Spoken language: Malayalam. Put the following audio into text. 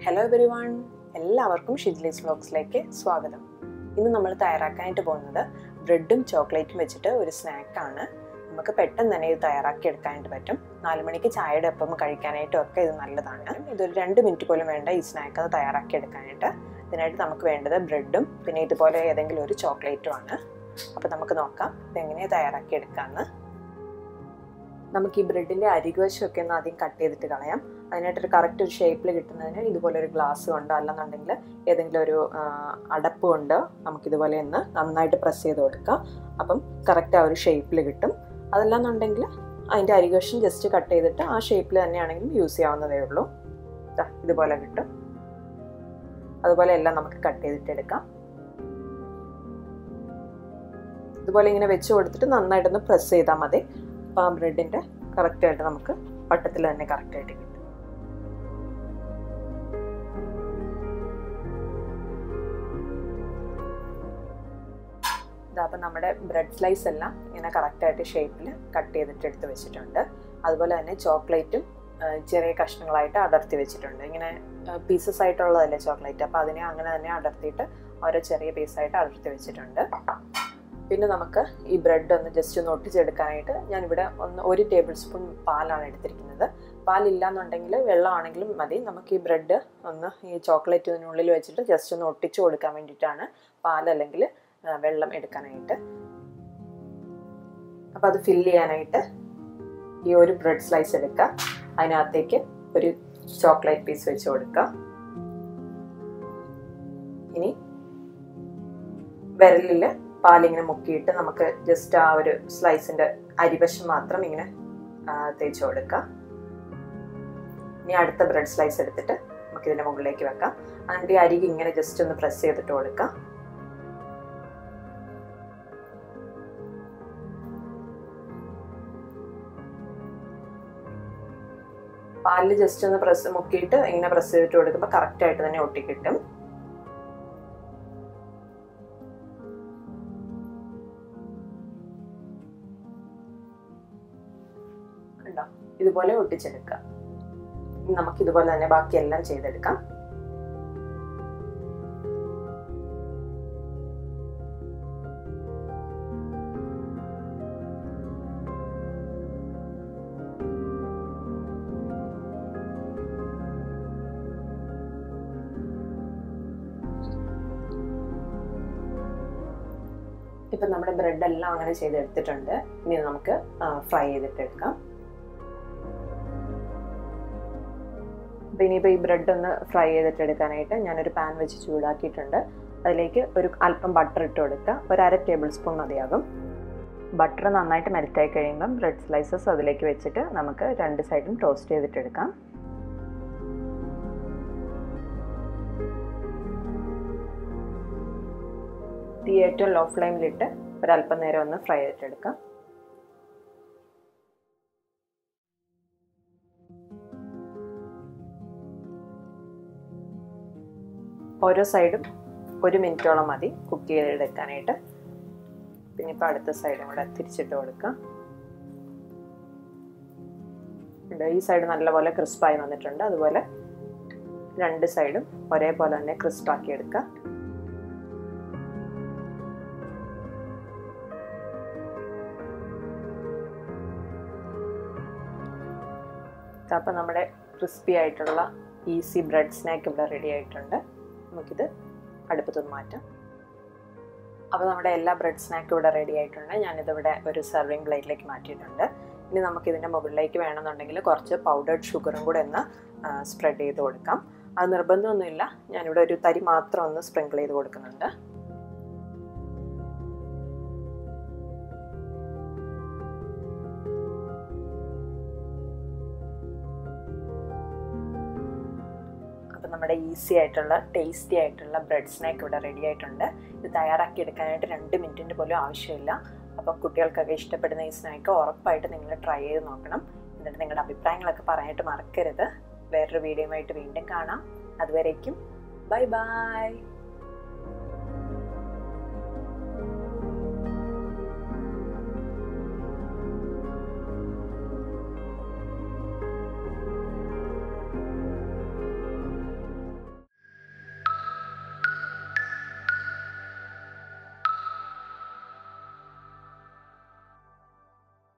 ഹലോ എവരി വൺ എല്ലാവർക്കും ഷിജ്ലീസ് വ്ലോഗ്സിലേക്ക് സ്വാഗതം ഇന്ന് നമ്മൾ തയ്യാറാക്കാനായിട്ട് പോകുന്നത് ബ്രെഡും ചോക്ലേറ്റും വെച്ചിട്ട് ഒരു സ്നാക്കാണ് നമുക്ക് പെട്ടെന്ന് തന്നെ ഇത് തയ്യാറാക്കി എടുക്കാനായിട്ട് പറ്റും നാല് മണിക്ക് ചായയുടെ ഒപ്പം കഴിക്കാനായിട്ടും ഒക്കെ ഇത് നല്ലതാണ് ഇതൊരു രണ്ട് മിനിറ്റ് പോലും വേണ്ട ഈ സ്നാക്ക് അത് തയ്യാറാക്കി എടുക്കാനായിട്ട് ഇതിനായിട്ട് നമുക്ക് വേണ്ടത് ബ്രെഡും പിന്നെ ഇതുപോലെ ഏതെങ്കിലും ഒരു ചോക്ലേറ്റും ആണ് അപ്പോൾ നമുക്ക് നോക്കാം ഇതെങ്ങനെയാണ് തയ്യാറാക്കി എടുക്കാമെന്ന് നമുക്ക് ഈ ബ്രെഡിൻ്റെ അരികുവശമൊക്കെ ഒന്ന് ആദ്യം കട്ട് ചെയ്തിട്ട് കളയാം അതിനായിട്ടൊരു കറക്റ്റ് ഒരു ഷേപ്പിൽ കിട്ടുന്നതിന് ഇതുപോലെ ഒരു ഗ്ലാസ് കൊണ്ടോ അല്ലെന്നുണ്ടെങ്കിൽ ഏതെങ്കിലും ഒരു അടപ്പ് കൊണ്ട് നമുക്കിതുപോലെ ഒന്ന് നന്നായിട്ട് പ്രസ് ചെയ്ത് കൊടുക്കാം അപ്പം കറക്റ്റ് ആ ഒരു ഷേപ്പിൽ കിട്ടും അതല്ലാന്നുണ്ടെങ്കിൽ അതിൻ്റെ അരികവശം ജസ്റ്റ് കട്ട് ചെയ്തിട്ട് ആ ഷേപ്പിൽ തന്നെയാണെങ്കിലും യൂസ് ചെയ്യാവുന്നതേ ഉള്ളൂ ഇതുപോലെ കിട്ടും അതുപോലെ എല്ലാം നമുക്ക് കട്ട് ചെയ്തിട്ട് എടുക്കാം ഇതുപോലെ ഇങ്ങനെ വെച്ച് കൊടുത്തിട്ട് നന്നായിട്ടൊന്ന് പ്രസ് ചെയ്താൽ മതി അപ്പോൾ ആ ബ്രെഡിൻ്റെ കറക്റ്റായിട്ട് നമുക്ക് വട്ടത്തിൽ തന്നെ കറക്റ്റായിട്ട് കിട്ടും അപ്പം നമ്മുടെ ബ്രെഡ് സ്ലൈസ് എല്ലാം ഇങ്ങനെ കറക്റ്റായിട്ട് ഷേപ്പിൽ കട്ട് ചെയ്തിട്ട് എടുത്ത് വെച്ചിട്ടുണ്ട് അതുപോലെ തന്നെ ചോക്ലേറ്റും ചെറിയ കഷ്ണങ്ങളായിട്ട് അടർത്തി വെച്ചിട്ടുണ്ട് ഇങ്ങനെ പീസസ് ആയിട്ടുള്ളതല്ലേ ചോക്ലേറ്റ് അപ്പോൾ അതിനെ അങ്ങനെ തന്നെ അടർത്തിയിട്ട് ഓരോ ചെറിയ പീസായിട്ട് അടർത്തി വെച്ചിട്ടുണ്ട് പിന്നെ നമുക്ക് ഈ ബ്രെഡ് ഒന്ന് ജസ്റ്റ് ഒന്ന് ഒട്ടിച്ചെടുക്കാനായിട്ട് ഞാനിവിടെ ഒന്ന് ഒരു ടേബിൾ സ്പൂൺ പാലാണ് എടുത്തിരിക്കുന്നത് പാലില്ലാന്നുണ്ടെങ്കിൽ വെള്ളമാണെങ്കിലും മതി നമുക്ക് ഈ ബ്രെഡ് ഒന്ന് ഈ ചോക്ലേറ്റിനുള്ളിൽ വെച്ചിട്ട് ജസ്റ്റ് ഒന്ന് ഒട്ടിച്ചു കൊടുക്കാൻ വേണ്ടിയിട്ടാണ് പാലല്ലെങ്കിൽ വെള്ളം എടുക്കാനായിട്ട് അപ്പോൾ അത് ഫില്ല് ചെയ്യാനായിട്ട് ഈ ഒരു ബ്രെഡ് സ്ലൈസ് എടുക്കുക അതിനകത്തേക്ക് ഒരു ചോക്ലേറ്റ് പീസ് വെച്ച് കൊടുക്കുക ഇനി വിരലിൽ പാലിങ്ങനെ മുക്കിയിട്ട് നമുക്ക് ജസ്റ്റ് ആ ഒരു സ്ലൈസിന്റെ അരിവശം മാത്രം ഇങ്ങനെ തേച്ച് കൊടുക്കുക ഇനി അടുത്ത ബ്രെഡ് സ്ലൈസ് എടുത്തിട്ട് നമുക്ക് ഇതിന്റെ മുകളിലേക്ക് വെക്കാം എന്നിട്ട് ഈ അരികെ ഇങ്ങനെ ജസ്റ്റ് ഒന്ന് പ്രസ് ചെയ്തിട്ട് കൊടുക്കാം പാലിൽ ജസ്റ്റ് ഒന്ന് പ്രസ് മുക്കിയിട്ട് ഇങ്ങനെ പ്രസ് ചെയ്തിട്ട് കൊടുക്കുമ്പോൾ കറക്റ്റ് ആയിട്ട് തന്നെ ഒട്ടിക്കിട്ടും കണ്ടോ ഇതുപോലെ ഒട്ടിച്ചെടുക്കാം നമുക്ക് ഇതുപോലെ തന്നെ ബാക്കിയെല്ലാം ചെയ്തെടുക്കാം ഇപ്പം നമ്മുടെ ബ്രെഡ് എല്ലാം അങ്ങനെ ചെയ്തെടുത്തിട്ടുണ്ട് ഇനി നമുക്ക് ഫ്രൈ ചെയ്തിട്ട് എടുക്കാം അപ്പം ഇനിയിപ്പോൾ ഈ ബ്രെഡ് ഒന്ന് ഫ്രൈ ചെയ്തിട്ട് എടുക്കാനായിട്ട് ഞാനൊരു പാൻ വെച്ച് ചൂടാക്കിയിട്ടുണ്ട് അതിലേക്ക് ഒരു അല്പം ബട്ടർ ഇട്ട് കൊടുക്കുക ഒരു അര ടേബിൾ സ്പൂൺ മതിയാകും ബട്ടർ നന്നായിട്ട് മെൽറ്റായി കഴിയുമ്പം ബ്രെഡ് സ്ലൈസസ് അതിലേക്ക് വെച്ചിട്ട് നമുക്ക് രണ്ട് സൈഡും ടോസ്റ്റ് ചെയ്തിട്ട് എടുക്കാം തീ ഏറ്റവും ലോ ഫ്ലെയിമിലിട്ട് ഒരല്പം നേരം ഒന്ന് ഫ്രൈ ചെയ്തിട്ടെടുക്കാം ഓരോ സൈഡും ഒരു മിനിറ്റോളം മതി കുക്ക് ചെയ്തെടുക്കാനായിട്ട് പിന്നെ ഇപ്പോൾ അടുത്ത സൈഡും കൂടെ തിരിച്ചിട്ട് കൊടുക്കാം ഈ സൈഡ് നല്ലപോലെ ക്രിസ്പായി വന്നിട്ടുണ്ട് അതുപോലെ രണ്ട് സൈഡും ഒരേപോലെ തന്നെ ക്രിസ്പാക്കി എടുക്കുക അപ്പം നമ്മുടെ ക്രിസ്പി ആയിട്ടുള്ള ഈസി ബ്രെഡ് സ്നാക്ക് ഇവിടെ റെഡി ആയിട്ടുണ്ട് നമുക്കിത് അടുപ്പത്തൊന്ന് മാറ്റാം അപ്പോൾ നമ്മുടെ എല്ലാ ബ്രെഡ് സ്നാക്കും ഇവിടെ റെഡി ആയിട്ടുണ്ട് ഞാനിതിവിടെ ഒരു സെർവിങ് പ്ലേറ്റിലേക്ക് മാറ്റിയിട്ടുണ്ട് ഇനി നമുക്കിതിൻ്റെ മുകളിലേക്ക് വേണമെന്നുണ്ടെങ്കിൽ കുറച്ച് പൗഡേർഡ് ഷുഗറും കൂടെ ഒന്ന് സ്പ്രെഡ് ചെയ്ത് കൊടുക്കാം അത് നിർബന്ധമൊന്നുമില്ല ഞാനിവിടെ ഒരു തരി മാത്രം ഒന്ന് സ്പ്രിങ്കിൾ ചെയ്ത് കൊടുക്കുന്നുണ്ട് അപ്പം നമ്മുടെ ഈസി ആയിട്ടുള്ള ടേസ്റ്റി ആയിട്ടുള്ള ബ്രെഡ് സ്നാക്ക് ഇവിടെ റെഡി ആയിട്ടുണ്ട് ഇത് തയ്യാറാക്കി എടുക്കാനായിട്ട് രണ്ട് മിനിറ്റിൻ്റെ പോലും ആവശ്യമില്ല അപ്പം കുട്ടികൾക്കൊക്കെ ഇഷ്ടപ്പെടുന്ന ഈ സ്നാക്ക് ഉറപ്പായിട്ട് നിങ്ങൾ ട്രൈ ചെയ്ത് നോക്കണം എന്നിട്ട് നിങ്ങളുടെ അഭിപ്രായങ്ങളൊക്കെ പറയാനായിട്ട് മറക്കരുത് വേറൊരു വീഡിയോയുമായിട്ട് വീണ്ടും കാണാം അതുവരേക്കും ബൈ ബൈ